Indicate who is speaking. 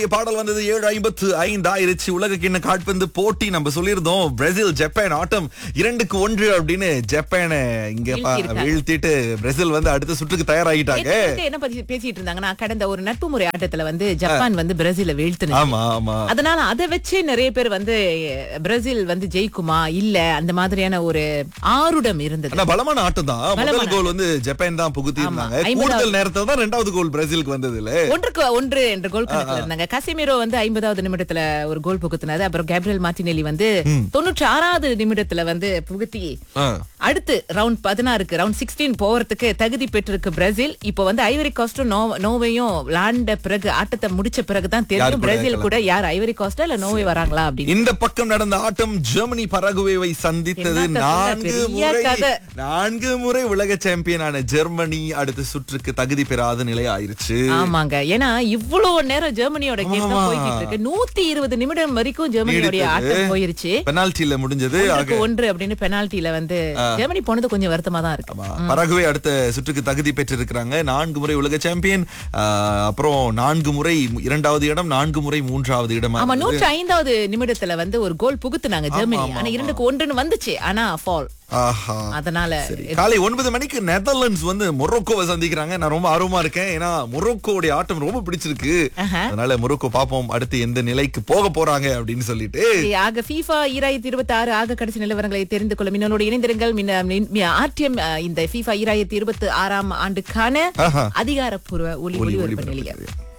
Speaker 1: பாடல் வந்தது ஏழு ஐம்பத்து ஐந்து ஆயிருச்சு உலக கிண்ண கால்பந்து போட்டி நம்ம சொல்லியிருந்தோம் பிரேசில் ஜப்பான் ஆட்டம் இரண்டுக்கு ஒன்று அப்படின்னு ஜப்பானை இங்க பா-
Speaker 2: வீழ்த்தியிருக்காங்க.
Speaker 1: வீழ்த்திட்டு பிரேசில் வந்து அடுத்த சுற்றுக்கு தயாராகிட்டாங்க
Speaker 2: நேத்து வந்து என்ன பத்தி பேசிட்டு இருந்தாங்கன்னா கடந்த ஒரு நட்பு முறை ஆட்டத்துல வந்து ஜப்பான் வந்து பிரேசில வீழ்த்தினது
Speaker 1: ஆமா ஆமா
Speaker 2: அதனால அதை வச்சு நிறைய பேர் வந்து பிரேசில் வந்து ஜெயிக்குமா இல்ல அந்த மாதிரியான ஒரு ஆருடம் இருந்தது
Speaker 1: ஆனா பலமான ஆட்டம் தான் முதல்
Speaker 2: பலமான
Speaker 1: கோல் வந்து ஜப்பான் தான் புகுத்தி இருந்தாங்க
Speaker 2: ஆமா.
Speaker 1: கூடுதல் நேரத்துல தான் ரெண்டாவது கோல் பிரேசிலுக்கு வந்தது இல்ல
Speaker 2: ஒன்றுக்கு ஒன்று என்ற கோல் கணக்குல இருந்தாங்க கசிமிரோ வந்து ஐம்பதாவது நிமிடத்துல ஒரு கோல் புகுத்தினாரு அப்புறம் கேப்ரியல் மார்டினெல்லி வந்து தொண்ணூற்றி ஆறாவது நிமிடத்துல வந்து புகுத்தி அடுத்து ரவுண்ட் பதினாறுக்கு ரவுண்ட் சிக்ஸ்டீன் போறதுக்கு தகுதி பெற்றிருக்கு பிரேசில் இப்போ வந்து ஐவரி காஸ்டும் நோ- நோவையும் விளாண்ட பிறகு ஆட்டத்தை முடிச்ச பிறகுதான்
Speaker 1: யார்
Speaker 2: தெரியும்
Speaker 1: கூட
Speaker 2: பிரேசில் கூட யார் ஐவரி காஸ்டா இல்ல நோவே வராங்களா அப்படின்னு
Speaker 1: இந்த பக்கம் நடந்த ஆட்டம் ஜெர்மனி பரகுவேவை சந்தித்தது
Speaker 2: என்னத்த சொல்ல,
Speaker 1: நான்கு
Speaker 2: பெரிய
Speaker 1: முறை
Speaker 2: கதை.
Speaker 1: நான்கு முறை உலக சாம்பியனான ஜெர்மனி அடுத்த சுற்றுக்கு தகுதி பெறாத நிலை ஆயிருச்சு
Speaker 2: ஆமாங்க ஏன்னா இவ்வளவு நேரம் ஜெர்மனியோட கேம்
Speaker 1: ஆமா.
Speaker 2: தான் போய்கிட்டு இருக்கு நூத்தி இருபது நிமிடம் வரைக்கும் ஜெர்மனியோட
Speaker 1: நீடித்தது.
Speaker 2: ஆட்டம் போயிருச்சு
Speaker 1: பெனால்டில முடிஞ்சது
Speaker 2: ஒன்றுக்கு ஒன்று அப்படின்னு பெனால்டில வந்து ஜெர்மனி போனது கொஞ்சம் வருத்தமா தான் இருக்கு
Speaker 1: ஆமா. பரகுவே அடுத்த சுற்றுக்கு தகுதி பெற்றிருக்கிறாங்க நான்கு முறை உலக சாம்பியன் ஆஹ், அப்புறம் நான்கு முறை இரண்டாவது இடம் நான்கு முறை மூன்றாவது இடம்
Speaker 2: ஆமா நூற்றி ஐந்தாவது நிமிடத்துல வந்து ஒரு கோல் புகுத்துனாங்க ஜெர்மனி
Speaker 1: ஆமா,
Speaker 2: ஆனா இரண்டுக்கு ஒன்றுன்னு வந்துச்சு ஆனா ஃபால்
Speaker 1: ஆஹா
Speaker 2: அதனால
Speaker 1: காலை ஒன்பது மணிக்கு நெதர்லாண்ட்ஸ் வந்து மொரோக்கோவை சந்திக்கிறாங்க நான் ரொம்ப ஆர்வமா இருக்கேன் ஏன்னா மொரோக்கோவுடைய ஆட்டம் ரொம்ப பிடிச்சிருக்கு
Speaker 2: ஆஹா.
Speaker 1: அதனால மொரோக்கோ பாப்போம் அடுத்து எந்த நிலைக்கு போக போறாங்க அப்படின்னு சொல்லிட்டு
Speaker 2: சரி, ஆக FIFA ஈராயிரத்தி இருபத்தி ஆறு ஆக கடைசி நிலவரங்களை தெரிந்து கொள்ள மின்னோடு இணைந்திருங்கள் ஆர்டிஎம் இந்த FIFA ஈராயிரத்தி இருபத்தி ஆறாம் ஆண்டுக்கான
Speaker 1: ஆஹா.
Speaker 2: அதிகாரப்பூர்வ ஒளி
Speaker 1: ஒலி
Speaker 2: ஒளிபரப்பு
Speaker 1: ஒளிபரப்பு
Speaker 2: நிலையம்